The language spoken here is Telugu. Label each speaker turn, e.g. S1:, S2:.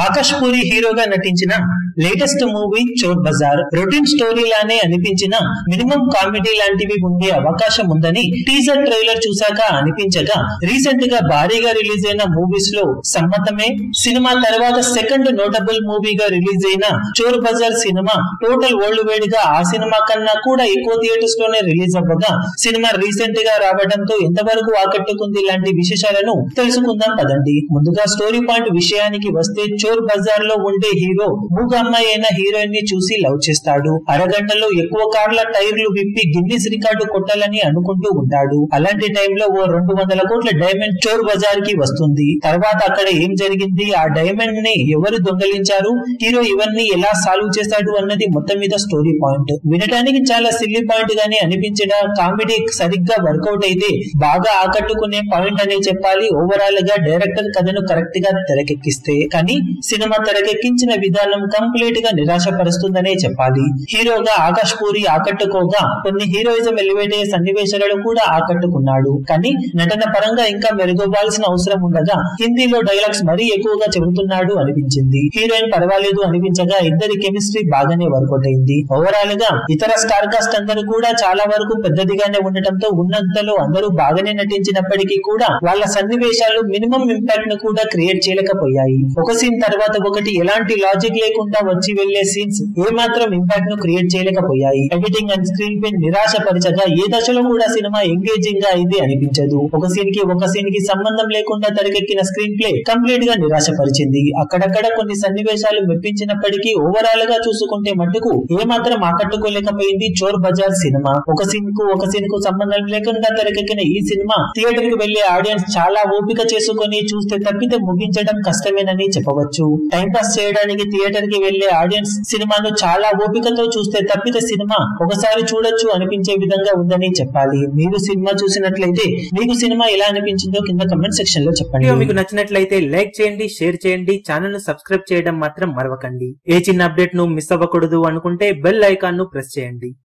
S1: ఆకాష్ పూరి హీరోగా నటించిన latest movie Chor Bazaar routine story లానే అనిపించిన మినిమం కామెడీ లాంటివి ఉండే అవకాశం ఉందని టీజర్ ట్రైలర్ చూశాక అనిపించగా రీసెంట్ గా భారీగా రిలీజ్ అయిన మూవీస్ లో సమ్మతమే సినిమా తర్వాత సెకండ్ నోటబుల్ మూవీగా రిలీజ్ అయిన చోర్ బజార్ సినిమా టోటల్ వరల్డ్ వైడ్ గా ఆ సినిమా కన్నా కూడా ఎక్కువ థియేటర్స్ లోనే రిలీజ్ అవ్వగా సినిమా రీసెంట్ గా రావడంతో ఎంతవరకు ఆకట్టుకుంది లాంటి విశేషాలను తెలుసుకుందాం పదండి ముందుగా స్టోరీ పాయింట్ విషయానికి వస్తే చోర్ బజార్ లో ఉండే హీరో మూగ అమ్మాయి అయిన హీరోయిన్ ని చూసి లవ్ చేస్తాడు అరగంటలో ఎక్కువ కార్ల టైర్లు విప్పి గిన్నిస్ రికార్డు కొట్టాలని అనుకుంటూ ఉంటాడు అలాంటి టైంలో ఓ రెండు వందల కోట్ల డైమండ్ చోర్ బజార్ కి వస్తుంది తర్వాత అక్కడ ఏం జరిగింది ఆ డైమండ్ ని ఎవరు దొంగలించారు హీరో ఇవన్నీ ఎలా సాల్వ్ చేశాడు అన్నది మొత్తం మీద స్టోరీ పాయింట్ వినడానికి చాలా సిల్లీ పాయింట్ గానే అనిపించిన కామెడీ సరిగ్గా వర్కౌట్ అయితే బాగా ఆకట్టుకునే పాయింట్ అనే చెప్పాలి ఓవరాల్ గా డైరెక్టర్ కథను కరెక్ట్ గా తెరకెక్కిస్తే కానీ సినిమా తెరకెక్కించిన విధానం కంప్లీట్ గా నిరాశపరుస్తుందనే చెప్పాలి హీరోగా ఆకాష్ పూరి ఆకట్టుకోగా కొన్ని హీరోయిజం ఎలివేట్ అయ్యే సన్నివేశాలను కూడా ఆకట్టుకున్నాడు కానీ నటన పరంగా ఇంకా మెరుగవ్వాల్సిన అవసరం ఉండగా హిందీలో డైలాగ్స్ మరీ ఎక్కువగా చెబుతున్నాడు అనిపించింది హీరోయిన్ పర్వాలేదు అనిపించగా ఇద్దరి కెమిస్ట్రీ బాగానే వర్కౌట్ అయింది ఓవరాల్ గా ఇతర స్టార్ కాస్ట్ అందరూ కూడా చాలా వరకు పెద్దదిగానే ఉండటంతో ఉన్నంతలో అందరూ బాగానే నటించినప్పటికీ కూడా వాళ్ళ సన్నివేశాలు మినిమం ఇంపాక్ట్ ను కూడా క్రియేట్ చేయలేకపోయాయి ఒక సీన్ తర్వాత ఒకటి ఎలాంటి లాజిక్ లేకుండా వచ్చి వెళ్లే సీన్స్ ఏ మాత్రం ఇంపాక్ట్ ను క్రియేట్ చేయలేకపోయాయి ఎడిటింగ్ అండ్ స్క్రీన్ పే నిరాశపరచగా ఏ దశలో కూడా సినిమా ఎంగేజింగ్ గా అయింది అనిపించదు ఒక సీన్ కి ఒక సీన్ కి సంబంధం లేకుండా తెరకెక్కిన స్క్రీన్ ప్లే కంప్లీట్ గా నిరాశపరిచింది అక్కడక్కడ కొన్ని సన్నివేశాలు మెప్పించినప్పటికీ ఓవరాల్ గా చూసుకుంటే మట్టుకు ఏ మాత్రం ఆకట్టుకోలేకపోయింది చోర్ బజార్ సినిమా ఒక సీన్ కు ఒక సీన్ కు సంబంధం లేకుండా తెరకెక్కిన ఈ సినిమా థియేటర్ కి వెళ్లే ఆడియన్స్ చాలా ఓపిక చేసుకుని చూస్తే తప్పితే ముగించడం కష్టమేనని చెప్పవచ్చు టైం పాస్ చేయడానికి థియేటర్ కి వెళ్లే ఆడియన్స్ సినిమాను చాలా ఓపికతో చూస్తే తప్పితే సినిమా ఒకసారి చూడొచ్చు అనిపించే విధంగా ఉందని చెప్పాలి మీరు సినిమా చూసినట్లయితే మీకు సినిమా ఎలా అనిపించిందో కింద కమెంట్ సెక్షన్ లో చెప్పండి
S2: వీడియో మీకు నచ్చినట్లయితే లైక్ చేయండి షేర్ చేయండి ఛానల్ ను సబ్స్క్రైబ్ చేయడం మాత్రం మరవకండి ఏ చిన్న అప్డేట్ ను మిస్ అవ్వకూడదు అనుకుంటే బెల్ ఐకాన్ ను ప్రెస్ చేయండి